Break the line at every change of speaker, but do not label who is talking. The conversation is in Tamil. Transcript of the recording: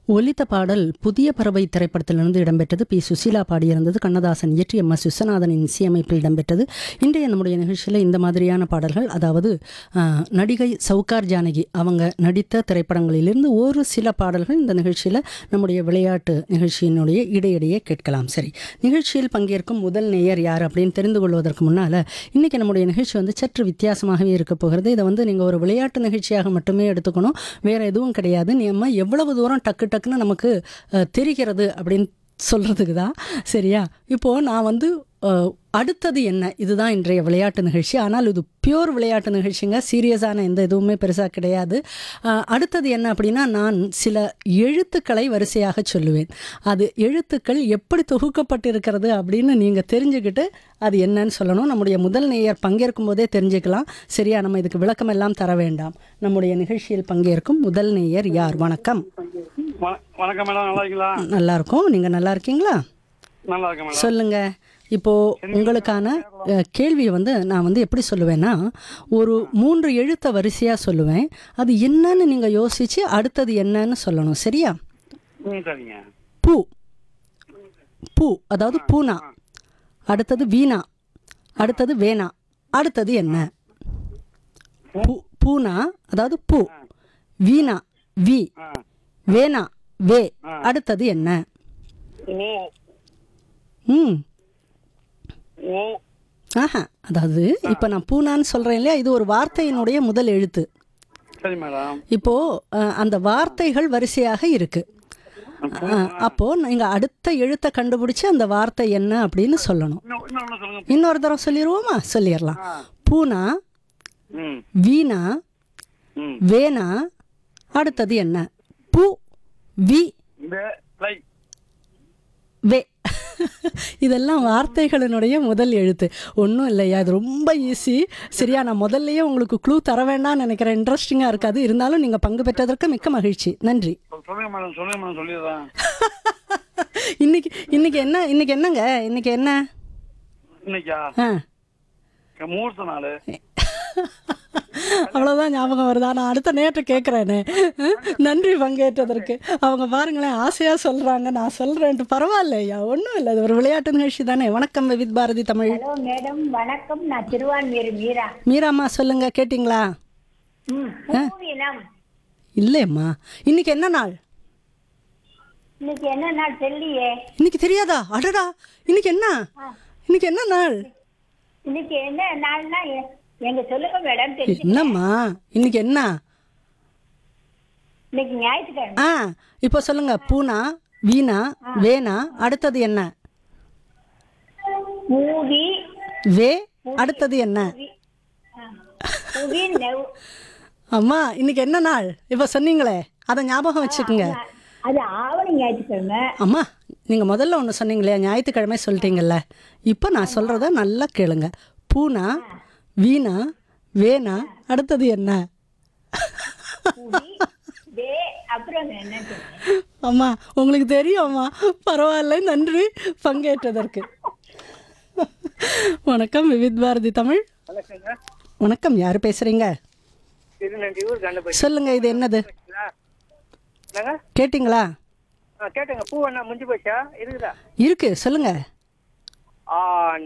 ஒலித்த பாடல் புதிய பறவை திரைப்படத்திலிருந்து இடம்பெற்றது பி சுசீலா பாடியிருந்தது கண்ணதாசன் இயற்றி எம் எஸ் விஸ்வநாதனின் இசையமைப்பில் இடம்பெற்றது இன்றைய நம்முடைய நிகழ்ச்சியில் இந்த மாதிரியான பாடல்கள் அதாவது ஆஹ், நடிகை சவுகார் ஜானகி அவங்க நடித்த திரைப்படங்களிலிருந்து ஒரு சில பாடல்கள் இந்த நிகழ்ச்சியில் நம்முடைய விளையாட்டு நிகழ்ச்சியினுடைய இடையிடையே கேட்கலாம் சரி நிகழ்ச்சியில் பங்கேற்கும் முதல் நேயர் யார் அப்படின்னு தெரிந்து கொள்வதற்கு முன்னால் இன்றைக்கி நம்முடைய நிகழ்ச்சி வந்து சற்று வித்தியாசமாகவே இருக்க போகிறது இதை வந்து நீங்கள் ஒரு விளையாட்டு நிகழ்ச்சியாக மட்டுமே எடுத்துக்கணும் வேறு எதுவும் கிடையாது நம்ம எவ்வளவு தூரம் டக்கு டக்குன்னு நமக்கு அஹ், தெரிகிறது அப்படின்னு சொல்கிறதுக்கு தான் சரியா இப்போது நான் வந்து அஹ், அடுத்தது என்ன இதுதான் இன்றைய விளையாட்டு நிகழ்ச்சி ஆனால் இது பியூர் விளையாட்டு நிகழ்ச்சிங்க சீரியஸான எந்த எதுவுமே பெருசாக கிடையாது அஹ், அடுத்தது என்ன அப்படின்னா நான் சில எழுத்துக்களை வரிசையாக சொல்லுவேன் அது எழுத்துக்கள் எப்படி தொகுக்கப்பட்டிருக்கிறது அப்படின்னு நீங்கள் தெரிஞ்சுக்கிட்டு அது என்னன்னு சொல்லணும் நம்முடைய முதல் நேயர் பங்கேற்கும் போதே தெரிஞ்சுக்கலாம் சரியா நம்ம இதுக்கு விளக்கம் எல்லாம் தர வேண்டாம் நம்முடைய நிகழ்ச்சியில் பங்கேற்கும் முதல் நேயர் யார் வணக்கம்
வண- வணக்கம் மேடம் நல்லா இருக்கீங்களா
நல்லா இருக்கோம் நீங்கள் நல்லா இருக்கீங்களா
நல்லா இருக்கேன் மேடம்
சொல்லுங்க இப்போ உங்களுக்கான அஹ், கேள்வியை வந்து நான் வந்து எப்படி சொல்லுவேன்னா ஒரு மூன்று எழுத்த வரிசையாக சொல்லுவேன் அது என்னன்னு நீங்கள் யோசிச்சு அடுத்தது என்னன்னு சொல்லணும் சரியா
ம் சரிங்க
பூ பூ அதாவது பூனா அடுத்தது வீணா அடுத்தது வேணா அடுத்தது என்ன பூ பூனா அதாவது பூ வீணா வி
ஆ
வேணா வே அடுத்தது என்ன
ஓ
ம்
ஓ
ஆஹா அதாவது இப்போ நான் பூனான்னு சொல்கிறேன் இல்லையா இது ஒரு வார்த்தையினுடைய முதல் எழுத்து
சரி மேடம்
இப்போ அஹ், அந்த வார்த்தைகள் வரிசையாக இருக்கு அஹ், அப்போ நீங்க அடுத்த எழுத்தை கண்டுபிடிச்சு அந்த வார்த்தை என்ன அப்படின்னு சொல்லணும்
இன்னும் இன்னொன்று சொல்லுங்க
இன்னொரு தடவை சொல்லிடுவோமா சொல்லிடலாம் பூனா
ம்
வீணா
ம்
வேணா அடுத்தது என்ன பூ வி
இந்த லை
வே இதெல்லாம் வார்த்தைகளினுடைய முதல் எழுத்து ஒன்றும் இல்லையா இது ரொம்ப ஈஸி சரியா நான் முதல்லயே உங்களுக்கு க்ளூ தர வேண்டாம்னு நினைக்கிறேன் இன்ட்ரெஸ்டிங்காக இருக்காது இருந்தாலும் நீங்கள் பங்கு பெற்றதற்கு மிக்க மகிழ்ச்சி நன்றி
சொல்லுங்க மேடம் சொல்லுங்க மேடம் சொல்லிடுறேன்
இன்னைக்கு இன்னைக்கு என்ன இன்னைக்கு என்னங்க இன்னைக்கு என்ன
இன்னைக்கா
ஆ
முகூர்த்த நாள்
அவ்வளோதான் ஞாபகம் வருதா நான் அடுத்த நேற்று கேட்குறேனே நன்றி பங்கேற்றதற்கு அவங்க பாருங்களேன் ஆசையாக சொல்கிறாங்க நான் சொல்கிறேன்ட்டு பரவாயில்லையா ஒன்றும் இல்லை இது ஒரு விளையாட்டு நிகழ்ச்சி தானே வணக்கம் with Bharathi Tamil
hello madam வணக்கம் நான் திருவான்மீர் மீரா
மீராம்மா சொல்லுங்க கேட்டிங்களா
ம் பூவினம்
இல்லையம்மா இன்னைக்கு என்ன நாள்
இன்னைக்கு என்ன நாள் தெரியலையே
இன்னைக்கு தெரியாதா அடடா இன்னைக்கு என்ன இன்னைக்கு என்ன நாள்
இன்னைக்கு என்ன நாள்னா எ- எங்க சொல்லுங்க மேடம் தெரிஞ்சு
என்னம்மா இன்னைக்கு என்ன
இன்னைக்கு ஞாயிற்றுக்கிழமை
ஆ இப்போ சொல்லுங்க பூனா வீணா வேணா அடுத்தது என்ன
பூவி
வே அடுத்தது என்ன
புவி நெவ்
அம்மா இன்னைக்கு என்ன நாள் இப்போ சொன்னீங்களே அதை ஞாபகம் வச்சுக்கோங்க
அது ஆவணி ஞாயிற்றுக்கிழமை
அம்மா நீங்கள் முதல்ல ஒன்று சொன்னீங்களே ஞாயிற்றுக்கிழமை சொல்லிட்டீங்கல்ல இப்போ நான் சொல்கிறத நல்லா கேளுங்க பூனா வீணா வேணா அடுத்தது என்ன
புவி வே அப்புறம் என்ன சொல்லுங்க?
அம்மா உங்களுக்கு தெரியும் அம்மா பரவாயில்ல நன்றி பங்கேற்றதற்கு வணக்கம் விவித் பாரதி தமிழ்
வணக்கங்க
வணக்கம் யார் பேசுறீங்க
திருநெல்வேலூர் கண்டுபிடி
சொல்லுங்க இது என்னது
என்னங்க
கேட்டிங்களா
கேட்டேங்க பூ என்ன முடிஞ்சு போச்சா இருக்குதா
இருக்கு சொல்லுங்க
ஆ